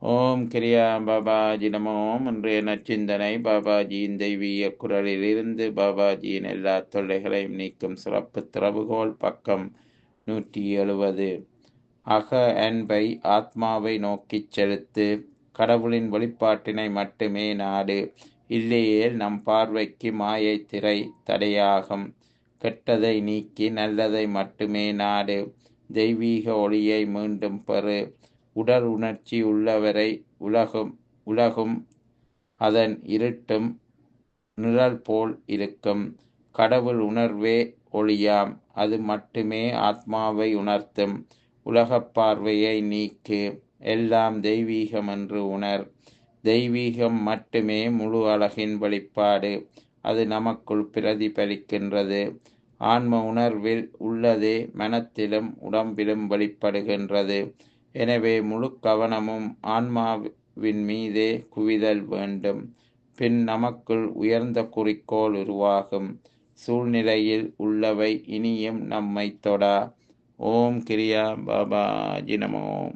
ஓம் கிரியா பாபாஜி நமோ இன்றைய நச்சிந்தனை பாபாஜியின் தெய்வீக குரலிலிருந்து பாபாஜியின் எல்லா தொல்லைகளையும் நீக்கும் சிறப்பு திறவுகோல் பக்கம் நூற்றி எழுபது அக அன்பை ஆத்மாவை நோக்கிச் செலுத்து கடவுளின் வெளிப்பாட்டினை மட்டுமே நாடு இல்லையேல் நம் பார்வைக்கு மாயை திரை தடையாகும் கெட்டதை நீக்கி நல்லதை மட்டுமே நாடு தெய்வீக ஒளியை மீண்டும் பெறு உடல் உணர்ச்சி உள்ளவரை உலகும் உலகும் அதன் இருட்டும் நிழல் போல் இருக்கும் கடவுள் உணர்வே ஒளியாம் அது மட்டுமே ஆத்மாவை உணர்த்தும் உலகப் பார்வையை நீக்கு எல்லாம் தெய்வீகம் என்று உணர் தெய்வீகம் மட்டுமே முழு அழகின் வெளிப்பாடு அது நமக்குள் பிரதிபலிக்கின்றது ஆன்ம உணர்வில் உள்ளதே மனத்திலும் உடம்பிலும் வெளிப்படுகின்றது எனவே முழு கவனமும் ஆன்மாவின் மீதே குவிதல் வேண்டும் பின் நமக்குள் உயர்ந்த குறிக்கோள் உருவாகும் சூழ்நிலையில் உள்ளவை இனியும் நம்மை தொடா ஓம் கிரியா பாபா ஜினமோ